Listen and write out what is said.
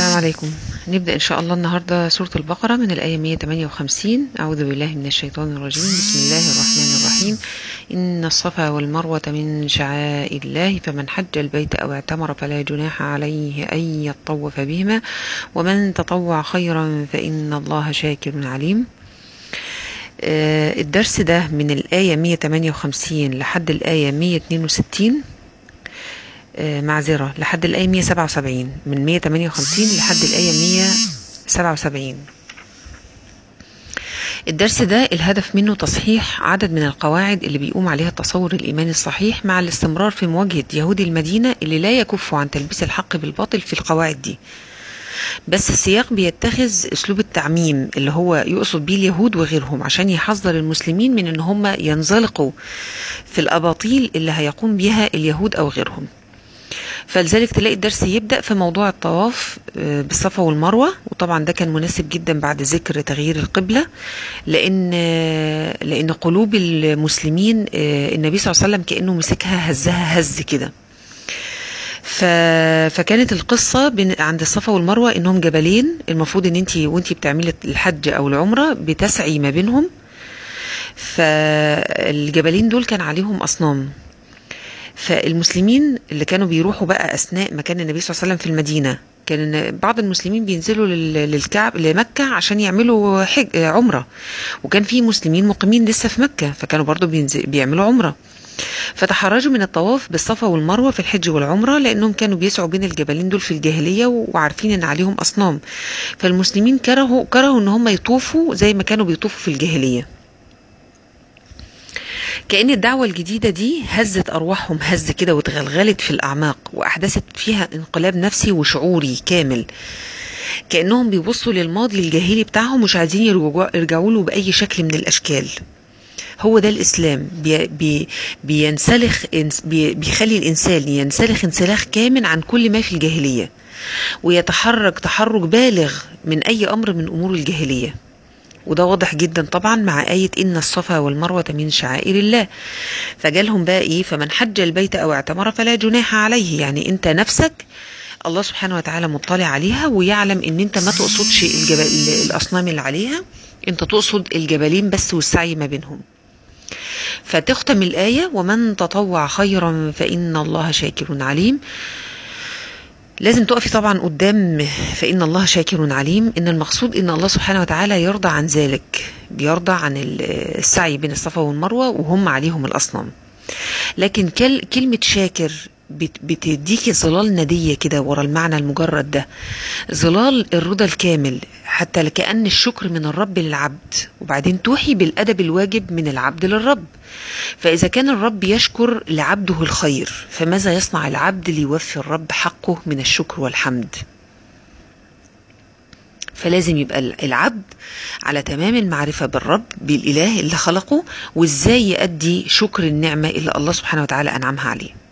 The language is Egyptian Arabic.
السلام عليكم نبدأ إن شاء الله النهاردة سورة البقرة من الآية 158 أعوذ بالله من الشيطان الرجيم بسم الله الرحمن الرحيم إن الصفا والمروة من شعائر الله فمن حج البيت أو اعتمر فلا جناح عليه أن يطوف بهما ومن تطوع خيرا فإن الله شاكر عليم آه، الدرس ده من الآية 158 لحد الآية 162 آه، معذرة لحد الآية 177 من 158 لحد الآية 177 الدرس ده الهدف منه تصحيح عدد من القواعد اللي بيقوم عليها التصور الإيماني الصحيح مع الاستمرار في مواجهة يهودي المدينة اللي لا يكفوا عن تلبيس الحق بالباطل في القواعد دي بس السياق بيتخذ اسلوب التعميم اللي هو يقصد بيه اليهود وغيرهم عشان يحذر المسلمين من ان هم ينزلقوا في الاباطيل اللي هيقوم بها اليهود او غيرهم فلذلك تلاقي الدرس يبدأ في موضوع الطواف آه، بالصفا والمروة وطبعا ده كان مناسب جدا بعد ذكر تغيير القبلة لأن آه، لأن قلوب المسلمين آه، النبي صلى الله عليه وسلم كأنه مسكها هزها هز كده ف... فكانت القصة بين... عند الصفا والمروة انهم جبلين المفروض ان انت وانت بتعملي الحج او العمرة بتسعي ما بينهم فالجبلين دول كان عليهم اصنام فالمسلمين اللي كانوا بيروحوا بقى اثناء ما كان النبي صلى الله عليه وسلم في المدينه كان بعض المسلمين بينزلوا لل- للكعب لمكه عشان يعملوا حج عمره وكان في مسلمين مقيمين لسه في مكه فكانوا برضو بينزل بيعملوا عمره فتحرجوا من الطواف بالصفا والمروه في الحج والعمره لانهم كانوا بيسعوا بين الجبلين دول في الجاهليه وعارفين ان عليهم اصنام فالمسلمين كرهوا كرهوا ان هم يطوفوا زي ما كانوا بيطوفوا في الجاهليه كأن الدعوة الجديدة دي هزت أرواحهم هز كده واتغلغلت في الأعماق وأحدثت فيها انقلاب نفسي وشعوري كامل كأنهم بيبصوا للماضي الجاهلي بتاعهم مش عايزين يرجعوا يرجعوا له بأي شكل من الأشكال هو ده الإسلام بي بي بينسلخ إنس- بي بيخلي الإنسان ينسلخ انسلاخ كامل عن كل ما في الجاهلية ويتحرك تحرك بالغ من أي أمر من أمور الجاهلية وده واضح جدا طبعا مع آية إن الصفا والمروة من شعائر الله فجالهم بقى إيه فمن حج البيت أو اعتمر فلا جناح عليه يعني أنت نفسك الله سبحانه وتعالى مطلع عليها ويعلم ان انت ما تقصدش الجبل الاصنام اللي عليها انت تقصد الجبلين بس والسعي ما بينهم فتختم الآية ومن تطوع خيرا فإن الله شاكر عليم لازم تقفي طبعا قدام فإن الله شاكر عليم إن المقصود إن الله سبحانه وتعالى يرضى عن ذلك بيرضى عن ال- السعي بين الصفا والمروة وهم عليهم الأصنام لكن كل كلمة شاكر بت- بتديكي ظلال ندية كده ورا المعنى المجرد ده ظلال الرضا الكامل حتى كأن الشكر من الرب للعبد وبعدين توحي بالأدب الواجب من العبد للرب فإذا كان الرب يشكر لعبده الخير فماذا يصنع العبد ليوفي الرب حقه من الشكر والحمد فلازم يبقى العبد على تمام المعرفة بالرب بالإله اللي خلقه وإزاي يؤدي شكر النعمة اللي الله سبحانه وتعالى أنعمها عليه